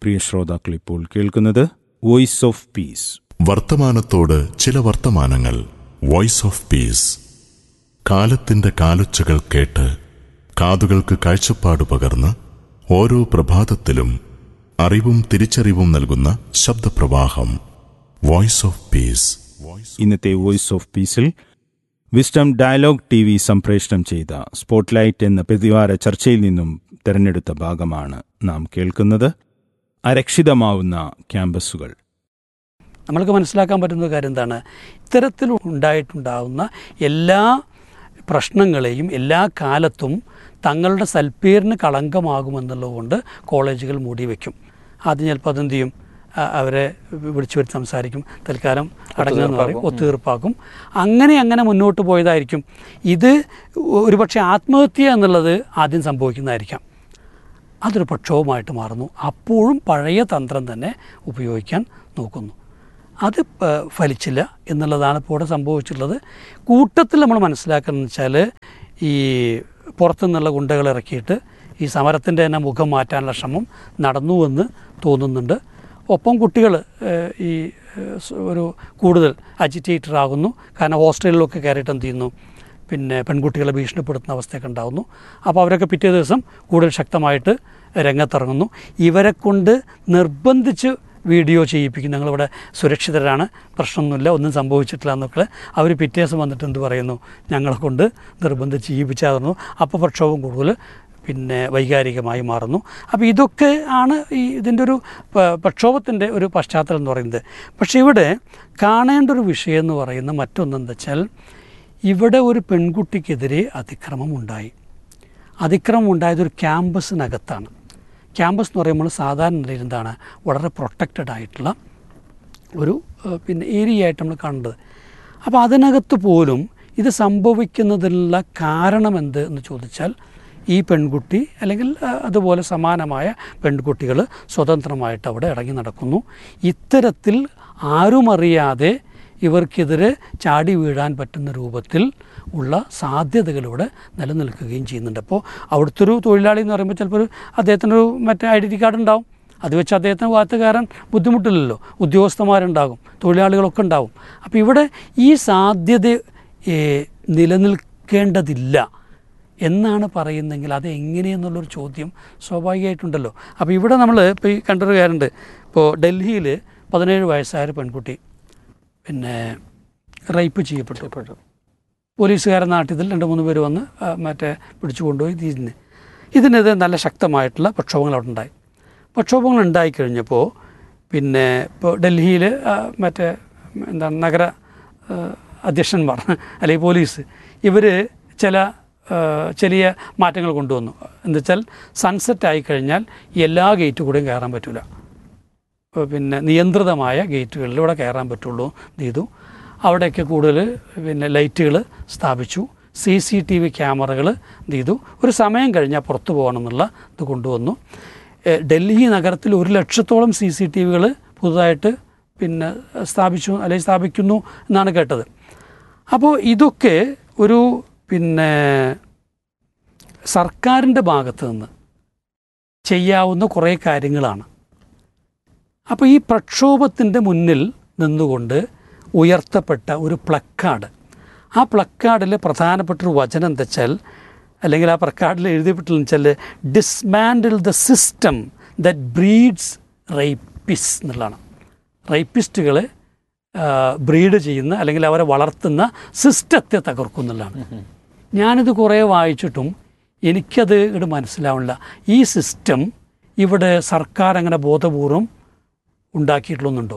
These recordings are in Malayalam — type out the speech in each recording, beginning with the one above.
പ്രിയ ശ്രോതാക്കൾ ഇപ്പോൾ കേൾക്കുന്നത് വോയിസ് ഓഫ് പീസ് വർത്തമാനത്തോട് ചില വർത്തമാനങ്ങൾ വോയിസ് ഓഫ് പീസ് കാലത്തിന്റെ കാലൊച്ചകൾ കേട്ട് കാതുകൾക്ക് കാഴ്ചപ്പാട് പകർന്ന് ഓരോ പ്രഭാതത്തിലും അറിവും തിരിച്ചറിവും നൽകുന്ന ശബ്ദപ്രവാഹം വോയിസ് ഓഫ് പീസ് ഇന്നത്തെ വോയിസ് ഓഫ് പീസിൽ വിസ്ഡം ഡയലോഗ് ടി വി സംപ്രേഷണം ചെയ്ത സ്പോട്ട്ലൈറ്റ് എന്ന പ്രതിവാര ചർച്ചയിൽ നിന്നും തിരഞ്ഞെടുത്ത ഭാഗമാണ് നാം കേൾക്കുന്നത് അരക്ഷിതമാവുന്ന ക്യാമ്പസുകൾ നമ്മൾക്ക് മനസ്സിലാക്കാൻ പറ്റുന്ന കാര്യം എന്താണ് ഇത്തരത്തിൽ ഉണ്ടായിട്ടുണ്ടാവുന്ന എല്ലാ പ്രശ്നങ്ങളെയും എല്ലാ കാലത്തും തങ്ങളുടെ സൽപ്പേരിന് കളങ്കമാകുമെന്നുള്ളതുകൊണ്ട് കോളേജുകൾ മൂടി വയ്ക്കും ആദ്യം ചിലപ്പോൾ അതെന്ത് ചെയ്യും ആ, അവരെ വിളിച്ചു വരുത്തി സംസാരിക്കും തൽക്കാലം അടങ്ങുമെന്ന് പറയും ഒത്തുതീർപ്പാക്കും അങ്ങനെ അങ്ങനെ മുന്നോട്ട് പോയതായിരിക്കും ഇത് ഒരുപക്ഷെ ആത്മഹത്യ എന്നുള്ളത് ആദ്യം സംഭവിക്കുന്നതായിരിക്കാം അതൊരു പ്രക്ഷോഭമായിട്ട് മാറുന്നു അപ്പോഴും പഴയ തന്ത്രം തന്നെ ഉപയോഗിക്കാൻ നോക്കുന്നു അത് പ- ഫലിച്ചില്ല എന്നുള്ളതാണ് ഇപ്പോൾ ഇവിടെ സംഭവിച്ചിട്ടുള്ളത് കൂട്ടത്തിൽ നമ്മൾ മനസ്സിലാക്കുന്നത് വെച്ചാൽ ഈ പുറത്തുനിന്നുള്ള ഗുണ്ടകൾ ഇറക്കിയിട്ട് ഈ സമരത്തിൻ്റെ തന്നെ മുഖം മാറ്റാനുള്ള ശ്രമം നടന്നുവെന്ന് തോന്നുന്നുണ്ട് ഒപ്പം കുട്ടികൾ ഈ ഏഹ്, സ് ഒരു കൂടുതൽ അജിറ്റേറ്റഡ് ആകുന്നു കാരണം ഹോസ്റ്റലിലൊക്കെ കയറിയിട്ട് എന്ത് ചെയ്യുന്നു പിന്നെ പെൺകുട്ടികളെ ഭീഷണിപ്പെടുത്തുന്ന അവസ്ഥയൊക്കെ ഉണ്ടാകുന്നു അപ്പോൾ അവരൊക്കെ പിറ്റേ ദിവസം കൂടുതൽ ശക്തമായിട്ട് രംഗത്തിറങ്ങുന്നു ഇവരെ കൊണ്ട് നിർബന്ധിച്ച് വീഡിയോ ചെയ്യിപ്പിക്കും ഞങ്ങളിവിടെ സുരക്ഷിതരാണ് പ്രശ്നമൊന്നുമില്ല ഒന്നും സംഭവിച്ചിട്ടില്ല എന്നൊക്കെ അവർ പിറ്റേ ദിവസം വന്നിട്ട് എന്ത് പറയുന്നു ഞങ്ങളെ കൊണ്ട് നിർബന്ധിച്ച് ചെയ്യിപ്പിച്ചാകുന്നു അപ്പോൾ പ്രക്ഷോഭം കൂടുതൽ പിന്നെ വൈകാരികമായി മാറുന്നു അപ്പോൾ ഇതൊക്കെ ആണ് ഈ ഇതിൻ്റെ ഒരു പ- പ്രക്ഷോഭത്തിൻ്റെ ഒരു പശ്ചാത്തലം എന്ന് പറയുന്നത് പക്ഷേ ഇവിടെ കാണേണ്ട ഒരു വിഷയം എന്ന് പറയുന്ന മറ്റൊന്നെന്താ വെച്ചാൽ ഇവിടെ ഒരു പെൺകുട്ടിക്കെതിരെ അതിക്രമം ഉണ്ടായി അതിക്രമം ഉണ്ടായത് ഒരു ക്യാമ്പസിനകത്താണ് ക്യാമ്പസ് എന്ന് പറയുമ്പോൾ സാധാരണ നിലയിൽ എന്താണ് വളരെ പ്രൊട്ടക്റ്റഡ് ആയിട്ടുള്ള ഒരു ഏഹ്, പിന്നെ ഏരിയ ആയിട്ട് നമ്മൾ കാണേണ്ടത് അപ്പോൾ അതിനകത്ത് പോലും ഇത് സംഭവിക്കുന്നതിനുള്ള കാരണം എന്ത് എന്ന് ചോദിച്ചാൽ ഈ പെൺകുട്ടി അല്ലെങ്കിൽ ആ, അതുപോലെ സമാനമായ പെൺകുട്ടികൾ സ്വതന്ത്രമായിട്ട് അവിടെ ഇറങ്ങി നടക്കുന്നു ഇത്തരത്തിൽ ആരുമറിയാതെ ഇവർക്കെതിരെ ചാടി വീഴാൻ പറ്റുന്ന രൂപത്തിൽ ഉള്ള സാധ്യതകളിവിടെ നിലനിൽക്കുകയും ചെയ്യുന്നുണ്ട് അപ്പോൾ അവിടുത്തെ ഒരു തൊഴിലാളി എന്ന് പറയുമ്പോൾ ചിലപ്പോൾ ഒരു അദ്ദേഹത്തിനൊരു മറ്റേ ഐഡൻറ്റി കാർഡ് ഉണ്ടാവും അത് വെച്ച് അദ്ദേഹത്തിന് ഭാഗത്ത് കയറാൻ ബുദ്ധിമുട്ടില്ലല്ലോ ഉദ്യോഗസ്ഥന്മാരുണ്ടാകും തൊഴിലാളികളൊക്കെ ഉണ്ടാവും അപ്പോൾ ഇവിടെ ഈ സാധ്യത ഏ, നിലനിൽക്കേണ്ടതില്ല എന്നാണ് പറയുന്നതെങ്കിൽ അത് എങ്ങനെയെന്നുള്ളൊരു ചോദ്യം സ്വാഭാവികമായിട്ടുണ്ടല്ലോ അപ്പോൾ ഇവിടെ നമ്മൾ ഇപ്പോൾ ഈ കണ്ടൊരു കാര്യമുണ്ട് ഇപ്പോൾ ഡൽഹിയിൽ പതിനേഴ് വയസ്സായ ഒരു പെൺകുട്ടി പിന്നെ റേപ്പ് ചെയ്യപ്പെട്ടു പോലീസുകാരൻ നാട്ടിൽ രണ്ട് മൂന്ന് പേര് വന്ന് ആ, മറ്റേ പിടിച്ചു കൊണ്ടുപോയി ഇതിന് ഇതിനെതിരെ നല്ല ശക്തമായിട്ടുള്ള പ്രക്ഷോഭങ്ങൾ അവിടെ ഉണ്ടായി പ്രക്ഷോഭങ്ങൾ ഉണ്ടായിക്കഴിഞ്ഞപ്പോൾ പിന്നെ ഇപ്പോൾ ഡൽഹിയിൽ മറ്റേ എന്താണ് നഗര ആ, അധ്യക്ഷന്മാർ അല്ലെങ്കിൽ പോലീസ് ഇവർ ചില ആ, ചെറിയ മാറ്റങ്ങൾ കൊണ്ടുവന്നു എന്ന് വെച്ചാൽ സൺസെറ്റ് ആയിക്കഴിഞ്ഞാൽ എല്ലാ ഗേറ്റ് കൂടെയും കയറാൻ പറ്റില്ല പിന്നെ നിയന്ത്രിതമായ ഗേറ്റുകളിലൂടെ കയറാൻ പറ്റുള്ളൂ എന്ന് ചെയ്തു അവിടെയൊക്കെ കൂടുതൽ പിന്നെ ലൈറ്റുകൾ സ്ഥാപിച്ചു സി സി ടി വി ക്യാമറകൾ എന്ത് ചെയ്തു ഒരു സമയം കഴിഞ്ഞാൽ പുറത്തു പോകണം എന്നുള്ള ഇത് കൊണ്ടുവന്നു ഏഹ് ഡൽഹി നഗരത്തിൽ ഒരു ലക്ഷത്തോളം സി സി ടി വികൾ പുതുതായിട്ട് പിന്നെ സ്ഥാപിച്ചു അല്ലെങ്കിൽ സ്ഥാപിക്കുന്നു എന്നാണ് കേട്ടത് അപ്പോൾ ഇതൊക്കെ ഒരു പിന്നെ സർക്കാരിൻ്റെ ഭാഗത്ത് നിന്ന് ചെയ്യാവുന്ന കുറേ കാര്യങ്ങളാണ് അപ്പോൾ ഈ പ്രക്ഷോഭത്തിൻ്റെ മുന്നിൽ നിന്നുകൊണ്ട് ഉയർത്തപ്പെട്ട ഒരു പ്ലക്കാർഡ് ആ പ്ലക്കാർഡിൽ പ്രധാനപ്പെട്ട ഒരു വചനം എന്താ വെച്ചാൽ അല്ലെങ്കിൽ ആ പ്ലക്കാർഡിൽ എഴുതിപ്പെട്ടില്ലെന്ന് വെച്ചാൽ dismantle the system that breeds rapists എന്നുള്ളതാണ് റേപ്പിസ്റ്റുകൾ ബ്രീഡ് ചെയ്യുന്ന അല്ലെങ്കിൽ അവരെ വളർത്തുന്ന സിസ്റ്റത്തെ തകർക്കും എന്നുള്ളതാണ് ഞാനിത് കുറേ വായിച്ചിട്ടും എനിക്കത് ഇവിടെ മനസ്സിലാവണില്ല ഈ സിസ്റ്റം ഇവിടെ സർക്കാർ അങ്ങനെ ബോധപൂർവം ഉണ്ടാക്കിയിട്ടുള്ളൊന്നുണ്ടോ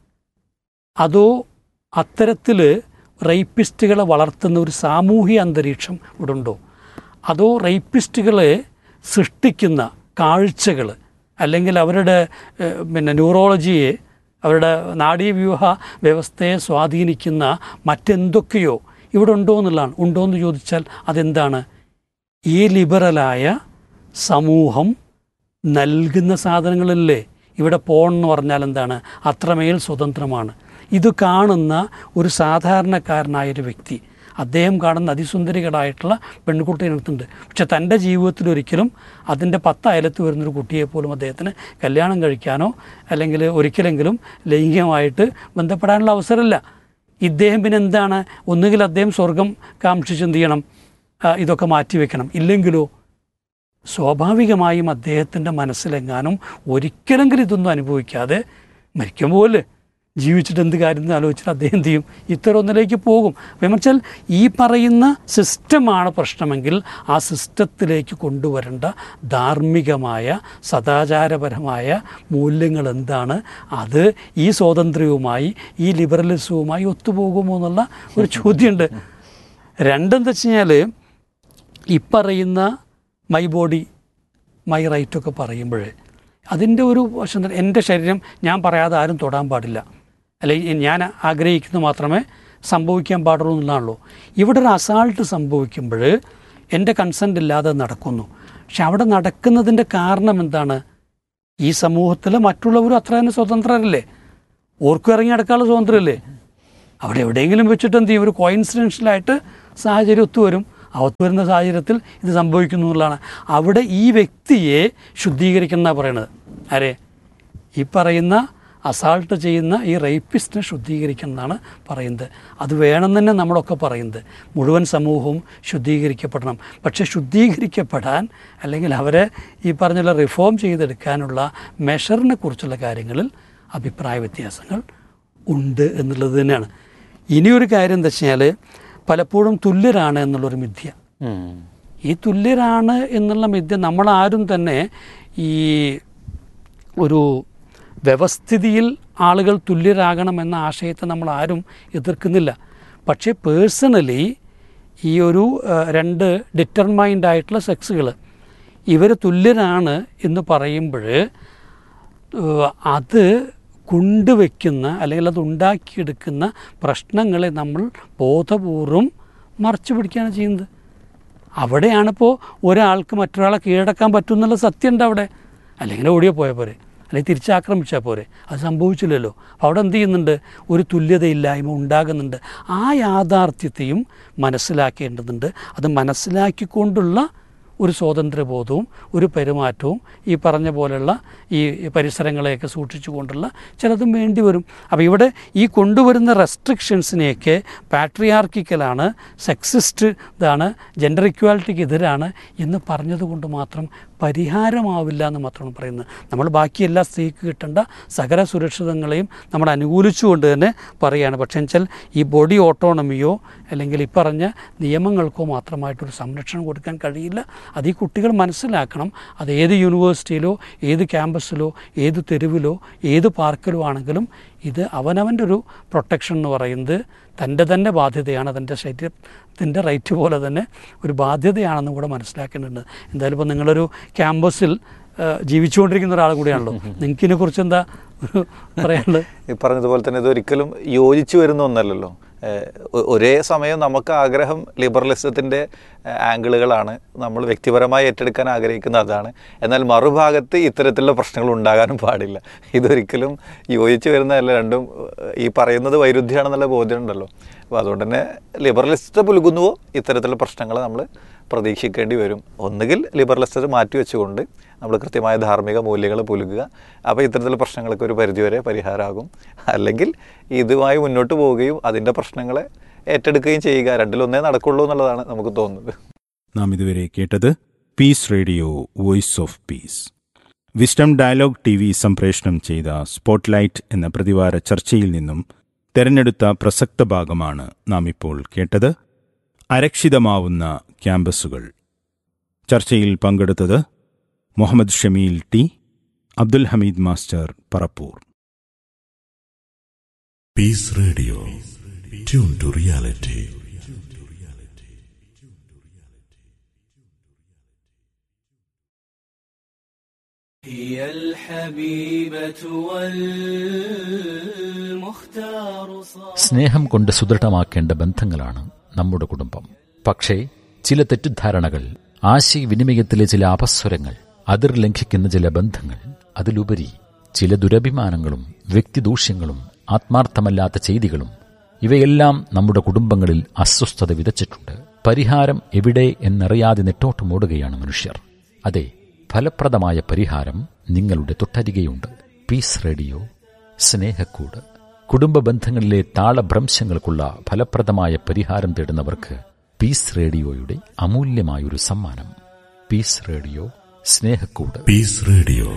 അതോ അത്തരത്തിൽ റേപ്പിസ്റ്റുകളെ വളർത്തുന്ന ഒരു സാമൂഹിക അന്തരീക്ഷം ഇവിടെ ഉണ്ടോ അതോ റേപ്പിസ്റ്റുകളെ സൃഷ്ടിക്കുന്ന കാഴ്ചകൾ അല്ലെങ്കിൽ അവരുടെ ഏഹ്, പിന്നെ ന്യൂറോളജിയെ അവരുടെ നാഡീവ്യൂഹ വ്യവസ്ഥയെ സ്വാധീനിക്കുന്ന മറ്റെന്തൊക്കെയോ ഇവിടെ ഉണ്ടോ എന്നുള്ളതാണ് ഉണ്ടോ എന്ന് ചോദിച്ചാൽ അതെന്താണ് ഈ ലിബറലായ സമൂഹം നൽകുന്ന സാധനങ്ങളല്ലേ ഇവിടെ പോൺ എന്ന് പറഞ്ഞാൽ എന്താണ് അത്രമേൽ സ്വതന്ത്രമാണ് ഇത് കാണുന്ന ഒരു സാധാരണക്കാരനായൊരു വ്യക്തി അദ്ദേഹം കാണുന്ന അതിസുന്ദരികളായിട്ടുള്ള പെൺകുട്ടിയിനടുത്തുണ്ട് പക്ഷെ തൻ്റെ ജീവിതത്തിൽ ഒരിക്കലും അതിൻ്റെ പത്ത് അയലത്ത് വരുന്നൊരു കുട്ടിയെ പോലും അദ്ദേഹത്തിന് കല്യാണം കഴിക്കാനോ അല്ലെങ്കിൽ ഒരിക്കലെങ്കിലും ലൈംഗികമായിട്ട് ബന്ധപ്പെടാനുള്ള അവസരമില്ല ഇദ്ദേഹം പിന്നെ എന്താണ് ഒന്നുകിൽ അദ്ദേഹം സ്വർഗം കാക്ഷിച്ച് എന്ത് ചെയ്യണം ആ, ഇതൊക്കെ മാറ്റിവെക്കണം ഇല്ലെങ്കിലോ സ്വാഭാവികമായും അദ്ദേഹത്തിൻ്റെ മനസ്സിലെങ്ങാനും ഒരിക്കലെങ്കിലും ഇതൊന്നും അനുഭവിക്കാതെ മരിക്കുമ്പോൾ ജീവിച്ചിട്ട് എന്ത് കാര്യം എന്ന് ആലോചിച്ചിട്ട് അദ്ദേഹം എന്ത് ചെയ്യും ഇത്തരം ഒന്നിലേക്ക് പോകും അപ്പം എന്ന് വെച്ചാൽ ഈ പറയുന്ന സിസ്റ്റമാണ് പ്രശ്നമെങ്കിൽ ആ സിസ്റ്റത്തിലേക്ക് കൊണ്ടുവരേണ്ട ധാർമ്മികമായ സദാചാരപരമായ മൂല്യങ്ങൾ എന്താണ് അത് ഈ സ്വാതന്ത്ര്യവുമായി ഈ ലിബറലിസവുമായി ഒത്തുപോകുമോ എന്നുള്ള ഒരു ചോദ്യമുണ്ട് രണ്ടെന്താ വെച്ച് കഴിഞ്ഞാൽ ഈ പറയുന്ന മൈ ബോഡി മൈ റൈറ്റ് ഒക്കെ പറയുമ്പോൾ അതിൻ്റെ ഒരു വശം തന്നെ എൻ്റെ ശരീരം ഞാൻ പറയാതെ ആരും തൊടാൻ പാടില്ല അല്ലെങ്കിൽ ഞാൻ ആഗ്രഹിക്കുന്നത് മാത്രമേ സംഭവിക്കാൻ പാടുള്ളൂ എന്നുള്ളതാണല്ലോ ഇവിടെ ഒരു അസാൾട്ട് സംഭവിക്കുമ്പോൾ എൻ്റെ കൺസെൻ്റ് ഇല്ലാതെ നടക്കുന്നു പക്ഷെ അവിടെ നടക്കുന്നതിൻ്റെ കാരണം എന്താണ് ഈ സമൂഹത്തിൽ മറ്റുള്ളവരും അത്ര തന്നെ സ്വതന്ത്രരല്ലേ ഓർക്കും ഇറങ്ങി നടക്കാനുള്ള സ്വാതന്ത്ര്യമല്ലേ അവിടെ എവിടെയെങ്കിലും വെച്ചിട്ട് എന്ത് ചെയ്യും ഒരു കോയിൻസിഡൻഷ്യലായിട്ട് സാഹചര്യം ഒത്തുവരും ആ ഒത്തുവരുന്ന സാഹചര്യത്തിൽ ഇത് സംഭവിക്കുന്നു എന്നുള്ളതാണ് അവിടെ ഈ വ്യക്തിയെ ശുദ്ധീകരിക്കുന്ന പറയണത് ആരെ ഈ പറയുന്ന അസാൾട്ട് ചെയ്യുന്ന ഈ റേപ്പിസ്റ്റിനെ ശുദ്ധീകരിക്കണം എന്നാണ് പറയുന്നത് അത് വേണം തന്നെ നമ്മളൊക്കെ പറയുന്നത് മുഴുവൻ സമൂഹവും ശുദ്ധീകരിക്കപ്പെടണം പക്ഷേ ശുദ്ധീകരിക്കപ്പെടാൻ അല്ലെങ്കിൽ അവരെ ഈ പറഞ്ഞ റിഫോം ചെയ്തെടുക്കാനുള്ള മെഷറിനെ കുറിച്ചുള്ള കാര്യങ്ങളിൽ അഭിപ്രായ വ്യത്യാസങ്ങൾ ഉണ്ട് എന്നുള്ളത് തന്നെയാണ് ഇനിയൊരു കാര്യം എന്താ വെച്ചാൽ പലപ്പോഴും തുല്യരാണ് എന്നുള്ളൊരു മിഥ്യ ഈ തുല്യരാണ് എന്നുള്ള മിഥ്യ നമ്മളാരും തന്നെ ഈ ഒരു വ്യവസ്ഥിതിയിൽ ആളുകൾ തുല്യരാകണമെന്ന ആശയത്തെ നമ്മൾ ആരും എതിർക്കുന്നില്ല പക്ഷേ പേഴ്സണലി ഈ ഒരു ആ, രണ്ട് ഡിറ്റർമൈൻഡ് ആയിട്ടുള്ള സെക്സുകൾ ഇവർ തുല്യരാണ് എന്ന് പറയുമ്പോൾ ഏഹ് അത് കൊണ്ടുവയ്ക്കുന്ന അല്ലെങ്കിൽ അത് ഉണ്ടാക്കിയെടുക്കുന്ന പ്രശ്നങ്ങളെ നമ്മൾ ബോധപൂർവം മറച്ചു പിടിക്കുകയാണ് ചെയ്യുന്നത് അവിടെയാണിപ്പോൾ ഒരാൾക്ക് മറ്റൊരാളെ കീഴടക്കാൻ പറ്റും എന്നുള്ള സത്യമുണ്ട് അവിടെ അല്ലെങ്കിൽ ഓടിയോ പോയാൽ പോരെ അല്ലെങ്കിൽ തിരിച്ചാക്രമിച്ചാൽ പോരെ അത് സംഭവിച്ചില്ലല്ലോ അപ്പോൾ അവിടെ എന്ത് ചെയ്യുന്നുണ്ട് ഒരു തുല്യതയില്ലായ്മ ഉണ്ടാകുന്നുണ്ട് ആ യാഥാർത്ഥ്യത്തെയും മനസ്സിലാക്കേണ്ടതുണ്ട് അത് മനസ്സിലാക്കിക്കൊണ്ടുള്ള ഒരു സ്വാതന്ത്ര്യബോധവും ഒരു പെരുമാറ്റവും ഈ പറഞ്ഞ പോലെയുള്ള ഈ പരിസരങ്ങളെയൊക്കെ സൂക്ഷിച്ചുകൊണ്ടുള്ള ചിലതും വേണ്ടി വരും അപ്പോൾ ഇവിടെ ഈ കൊണ്ടുവരുന്ന റെസ്ട്രിക്ഷൻസിനെയൊക്കെ പാട്രിയാർക്കിക്കലാണ് സെക്സിസ്റ്റ് ഇതാണ് ജെൻഡർ ഇക്വാലിറ്റിക്ക് എതിരാണ് എന്ന് പറഞ്ഞതുകൊണ്ട് മാത്രം പരിഹാരമാവില്ല എന്ന് മാത്രമാണ് പറയുന്നത് നമ്മൾ ബാക്കി എല്ലാ സ്ത്രീക്ക് കിട്ടേണ്ട സകല സുരക്ഷിതങ്ങളെയും നമ്മൾ അനുകൂലിച്ചുകൊണ്ട് തന്നെ പറയുകയാണ് പക്ഷേ വെച്ചാൽ ഈ ബോഡി ഓട്ടോണമിയോ അല്ലെങ്കിൽ ഈ പറഞ്ഞ നിയമങ്ങൾക്കോ മാത്രമായിട്ടൊരു സംരക്ഷണം കൊടുക്കാൻ കഴിയില്ല അത് ഈ കുട്ടികൾ മനസ്സിലാക്കണം അത് ഏത് യൂണിവേഴ്സിറ്റിയിലോ ഏത് ക്യാമ്പസിലോ ഏത് തെരുവിലോ ഏത് പാർക്കിലോ ആണെങ്കിലും ഇത് അവനവൻ്റെ ഒരു പ്രൊട്ടക്ഷൻ എന്ന് പറയുന്നത് തൻ്റെ തന്നെ ബാധ്യതയാണ് തൻ്റെ ശരീരത്തിൻ്റെ റൈറ്റ് പോലെ തന്നെ ഒരു ബാധ്യതയാണെന്ന് കൂടെ മനസ്സിലാക്കേണ്ടതുണ്ട് എന്തായാലും ഇപ്പോൾ നിങ്ങളൊരു ക്യാമ്പസിൽ ആ, ജീവിച്ചുകൊണ്ടിരിക്കുന്ന ഒരാൾ കൂടിയാണല്ലോ നിങ്ങൾക്ക് ഇതിനെക്കുറിച്ച് എന്താ ഒരു പറയാനുള്ളത് ഈ പറഞ്ഞതുപോലെ തന്നെ ഇതൊരിക്കലും യോജിച്ചു വരുന്ന ഒന്നല്ലല്ലോ ഏഹ് ഒ- ഒരേ സമയം നമുക്ക് ആഗ്രഹം ലിബറലിസത്തിൻ്റെ ആംഗിളുകളാണ് നമ്മൾ വ്യക്തിപരമായി ഏറ്റെടുക്കാൻ ആഗ്രഹിക്കുന്ന അതാണ് എന്നാൽ മറുഭാഗത്ത് ഇത്തരത്തിലുള്ള പ്രശ്നങ്ങൾ ഉണ്ടാകാനും പാടില്ല ഇതൊരിക്കലും യോജിച്ചു വരുന്നതല്ല രണ്ടും ഏഹ് ഈ പറയുന്നത് വൈരുദ്ധ്യമാണെന്നുള്ള ബോധ്യമുണ്ടല്ലോ അപ്പോൾ അതുകൊണ്ട് തന്നെ ലിബറലിസ്റ്റ് പുലുകുന്നുവോ ഇത്തരത്തിലുള്ള പ്രശ്നങ്ങൾ നമ്മൾ പ്രതീക്ഷിക്കേണ്ടി വരും ഒന്നുകിൽ ലിബറലിസ്റ്റ് മാറ്റി വെച്ചുകൊണ്ട് നമ്മൾ കൃത്യമായ ധാർമ്മിക മൂല്യങ്ങൾ പുലുകുക അപ്പോൾ ഇത്തരത്തിലുള്ള പ്രശ്നങ്ങൾക്ക് ഒരു പരിധിവരെ പരിഹാരമാകും അല്ലെങ്കിൽ ഇതുമായി മുന്നോട്ട് പോവുകയും അതിൻ്റെ പ്രശ്നങ്ങളെ ഏറ്റെടുക്കുകയും ചെയ്യുക രണ്ടിലൊന്നേ നടക്കുള്ളൂ എന്നുള്ളതാണ് നമുക്ക് തോന്നുന്നത് നാം ഇതുവരെ കേട്ടത് peace radio voice of peace wisdom dialogue T V സംപ്രേഷണം ചെയ്ത സ്പോട്ട്ലൈറ്റ് എന്ന പ്രതിവാര ചർച്ചയിൽ നിന്നും തെരഞ്ഞെടുത്ത പ്രസക്ത ഭാഗമാണ് നാം ഇപ്പോൾ കേട്ടത് അരക്ഷിതമാവുന്ന ക്യാമ്പസുകൾ ചർച്ചയിൽ പങ്കെടുത്തത് Muhammad Shameel T Abdul Hameed master Parappur peace radio tune to reality هي الحبيبة والمختار صار സ്നേഹം കൊണ്ട് സുദൃഢമാക്കേണ്ട ബന്ധങ്ങളാണ് നമ്മുടെ കുടുംബം പക്ഷേ ചില തെറ്റിദ്ധാരണകൾ ആശയവിനിമയത്തിലെ ചില അപസ്വരങ്ങൾ അതിർ ലംഘിക്കുന്ന ചില ബന്ധങ്ങൾ അതിലുപരി ചില ദുരഭിമാനങ്ങളും വ്യക്തിദൂഷ്യങ്ങളും ആത്മാർത്ഥമല്ലാത്ത ചെയ്തികളും ഇവയെല്ലാം നമ്മുടെ കുടുംബങ്ങളിൽ അസ്വസ്ഥത വിതച്ചിട്ടുണ്ട് പരിഹാരം എവിടെ എന്നറിയാതെ നെട്ടോട്ടമോടുകയാണ് മനുഷ്യർ അതെ ഫലപ്രദമായ പരിഹാരം നിങ്ങളുടെ തൊട്ടരികെയുണ്ട് പീസ് റേഡിയോ സ്നേഹക്കൂട് കുടുംബ ബന്ധങ്ങളിലെ താളഭ്രംശങ്ങൾക്കുള്ള ഫലപ്രദമായ പരിഹാരം തേടുന്നവർക്ക് പീസ് റേഡിയോയുടെ അമൂല്യമായൊരു സമ്മാനം പീസ് റേഡിയോ സ്നേഹക്കൂട് Peace Radio.